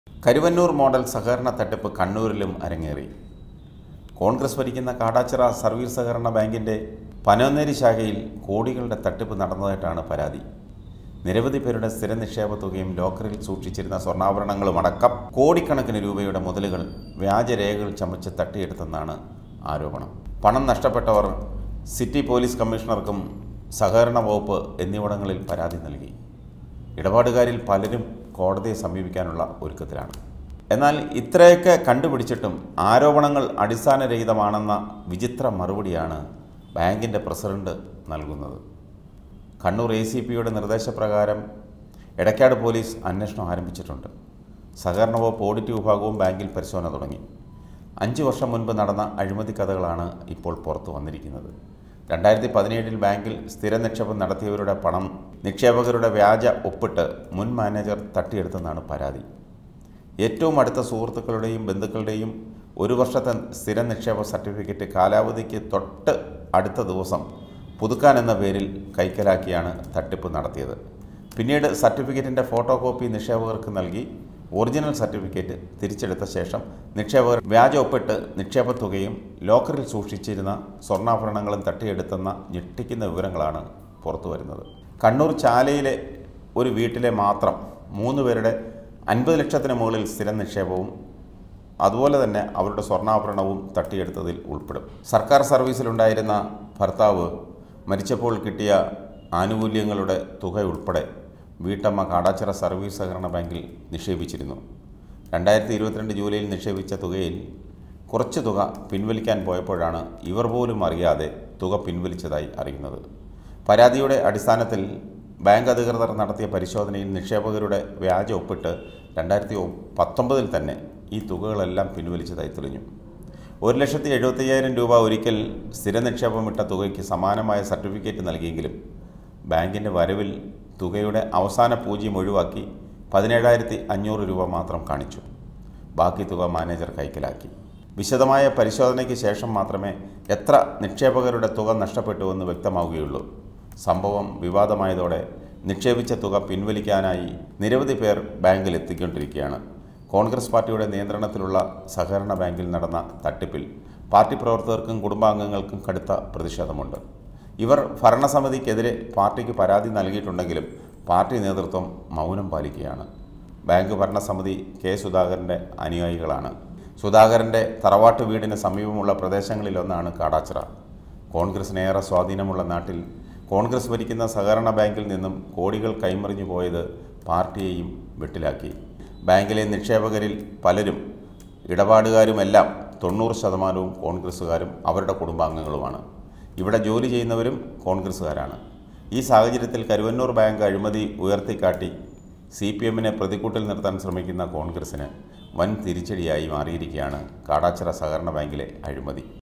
Karuvannur model സഹകരണ തട്ടിപ്പ് കണ്ണൂരിലും അരങ്ങേറി കോൺഗ്രസ് ഭരിക്കുന്ന കാടാച്ചിറ സർവീസ് സഹകരണ ബാങ്കിൻ്റെ പനോന്നേരി ശാഖയിൽ കോടികളുടെ തട്ടിപ്പ് നടന്നതായിട്ടാണ് പരാതി നിരവധി പേരുടെ സ്ഥിര നിക്ഷേപ തുകയും ലോക്കറിൽ സൂക്ഷിച്ചിരുന്ന സ്വർണ്ണാഭരണങ്ങളും അടക്കം കോടിക്കണക്കിന് രൂപയുടെ മുതലുകൾ വ്യാജരേഖകൾ ചമച്ച് തട്ടിയെടുത്തെന്നാണ് ആരോപണം പണം നഷ്ടപ്പെട്ടവർ സിറ്റി പോലീസ് കമ്മീഷണർക്കും സഹകരണ വകുപ്പ് എന്നിവിടങ്ങളിൽ പരാതി നൽകി ഇടപാടുകാരിൽ പലരും കോടതിയെ സമീപിക്കാനുള്ള ഒരുക്കത്തിലാണ് എന്നാൽ ഇത്രയൊക്കെ കണ്ടുപിടിച്ചിട്ടും ആരോപണങ്ങൾ അടിസ്ഥാനരഹിതമാണെന്ന വിചിത്ര മറുപടിയാണ് ബാങ്കിൻ്റെ പ്രസിഡന്റ് നൽകുന്നത് കണ്ണൂർ എ സി പിയുടെ നിർദ്ദേശപ്രകാരം എടക്കാട് പോലീസ് അന്വേഷണം ആരംഭിച്ചിട്ടുണ്ട് സഹകരണ വകുപ്പ് ഓഡിറ്റ് വിഭാഗവും ബാങ്കിൽ പരിശോധന തുടങ്ങി അഞ്ച് വർഷം മുൻപ് നടന്ന അഴിമതി കഥകളാണ് ഇപ്പോൾ പുറത്തു വന്നിരിക്കുന്നത് രണ്ടായിരത്തി പതിനേഴിൽ ബാങ്കിൽ സ്ഥിര നിക്ഷേപം നടത്തിയവരുടെ പണം നിക്ഷേപകരുടെ വ്യാജ ഒപ്പിട്ട് മുൻ മാനേജർ തട്ടിയെടുത്തെന്നാണ് പരാതി ഏറ്റവും അടുത്ത സുഹൃത്തുക്കളുടെയും ബന്ധുക്കളുടെയും ഒരു വർഷത്തെ സ്ഥിര നിക്ഷേപ സർട്ടിഫിക്കറ്റ് കാലാവധിക്ക് തൊട്ട് അടുത്ത ദിവസം പുതുക്കാൻ എന്ന പേരിൽ കൈക്കലാക്കിയാണ് തട്ടിപ്പ് നടത്തിയത് പിന്നീട് സർട്ടിഫിക്കറ്റിൻ്റെ ഫോട്ടോ കോപ്പി നിക്ഷേപകർക്ക് നൽകി ഒറിജിനൽ സർട്ടിഫിക്കറ്റ് തിരിച്ചെടുത്ത ശേഷം നിക്ഷേപകർ വ്യാജ ഒപ്പിട്ട് നിക്ഷേപ തുകയും ലോക്കറിൽ സൂക്ഷിച്ചിരുന്ന സ്വർണ്ണാഭരണങ്ങളും തട്ടിയെടുത്തെന്ന ഞെട്ടിക്കുന്ന വിവരങ്ങളാണ് പുറത്തു വരുന്നത് കണ്ണൂർ ചാലയിലെ ഒരു വീട്ടിലെ മാത്രം മൂന്ന് പേരുടെ അൻപത് ലക്ഷത്തിന് മുകളിൽ സ്ഥിര നിക്ഷേപവും അതുപോലെ തന്നെ അവരുടെ സ്വർണ്ണാഭരണവും തട്ടിയെടുത്തതിൽ ഉൾപ്പെടും സർക്കാർ സർവീസിലുണ്ടായിരുന്ന ഭർത്താവ് മരിച്ചപ്പോൾ കിട്ടിയ ആനുകൂല്യങ്ങളുടെ തുക ഉൾപ്പെടെ വീട്ടമ്മ കാടാച്ചിറ സർവീസ് സഹകരണ ബാങ്കിൽ നിക്ഷേപിച്ചിരുന്നു രണ്ടായിരത്തി ഇരുപത്തിരണ്ട് ജൂലൈയിൽ നിക്ഷേപിച്ച തുകയിൽ കുറച്ച് തുക പിൻവലിക്കാൻ പോയപ്പോഴാണ് ഇവർ പോലും അറിയാതെ തുക പിൻവലിച്ചതായി അറിയുന്നത് പരാതിയുടെ അടിസ്ഥാനത്തിൽ ബാങ്ക് അധികൃതർ നടത്തിയ പരിശോധനയിൽ നിക്ഷേപകരുടെ വ്യാജ ഒപ്പിട്ട് രണ്ടായിരത്തി പത്തൊമ്പതിൽ തന്നെ ഈ തുകകളെല്ലാം പിൻവലിച്ചതായി തെളിഞ്ഞു ഒരു ലക്ഷത്തി എഴുപത്തയ്യായിരം രൂപ ഒരിക്കൽ സ്ഥിര നിക്ഷേപം ഇട്ട തുകയ്ക്ക് സമാനമായ സർട്ടിഫിക്കറ്റ് നൽകിയെങ്കിലും ബാങ്കിൻ്റെ വരവിൽ തുകയുടെ അവസാന പൂജ്യം ഒഴിവാക്കി പതിനേഴായിരത്തി അഞ്ഞൂറ് രൂപ മാത്രം കാണിച്ചു ബാക്കി തുക മാനേജർ കൈക്കലാക്കി വിശദമായ പരിശോധനയ്ക്ക് ശേഷം മാത്രമേ എത്ര നിക്ഷേപകരുടെ തുക നഷ്ടപ്പെട്ടുവെന്ന് വ്യക്തമാവുകയുള്ളൂ സംഭവം വിവാദമായതോടെ നിക്ഷേപിച്ച തുക പിൻവലിക്കാനായി നിരവധി പേർ ബാങ്കിൽ എത്തിക്കൊണ്ടിരിക്കുകയാണ് കോൺഗ്രസ് പാർട്ടിയുടെ നിയന്ത്രണത്തിലുള്ള സഹകരണ ബാങ്കിൽ നടന്ന തട്ടിപ്പിൽ പാർട്ടി പ്രവർത്തകർക്കും കുടുംബാംഗങ്ങൾക്കും കടുത്ത പ്രതിഷേധമുണ്ട് ഇവർ ഭരണസമിതിക്കെതിരെ പാർട്ടിക്ക് പരാതി നൽകിയിട്ടുണ്ടെങ്കിലും പാർട്ടി നേതൃത്വം മൗനം പാലിക്കുകയാണ് ബാങ്ക് ഭരണസമിതി കെ സുധാകരൻ്റെ അനുയായികളാണ് സുധാകരൻ്റെ തറവാട്ട് വീടിന് സമീപമുള്ള പ്രദേശങ്ങളിലൊന്നാണ് കാടാച്ചിറ കോൺഗ്രസിനേറെ സ്വാധീനമുള്ള നാട്ടിൽ കോൺഗ്രസ് ഭരിക്കുന്ന സഹകരണ ബാങ്കിൽ നിന്നും കോടികൾ കൈമറിഞ്ഞു പോയത് പാർട്ടിയെയും വെട്ടിലാക്കി ബാങ്കിലെ നിക്ഷേപകരിൽ പലരും ഇടപാടുകാരുമെല്ലാം തൊണ്ണൂറ് ശതമാനവും കോൺഗ്രസ്സുകാരും അവരുടെ കുടുംബാംഗങ്ങളുമാണ് ഇവിടെ ജോലി ചെയ്യുന്നവരും കോൺഗ്രസ്സുകാരാണ് ഈ സാഹചര്യത്തിൽ കരുവന്നൂർ ബാങ്ക് അഴിമതി ഉയർത്തിക്കാട്ടി സി പി എമ്മിനെ പ്രതിക്കൂട്ടിൽ നിർത്താൻ ശ്രമിക്കുന്ന കോൺഗ്രസിന് വൻ തിരിച്ചടിയായി മാറിയിരിക്കുകയാണ് കാടാച്ചിറ സഹകരണ ബാങ്കിലെ അഴിമതി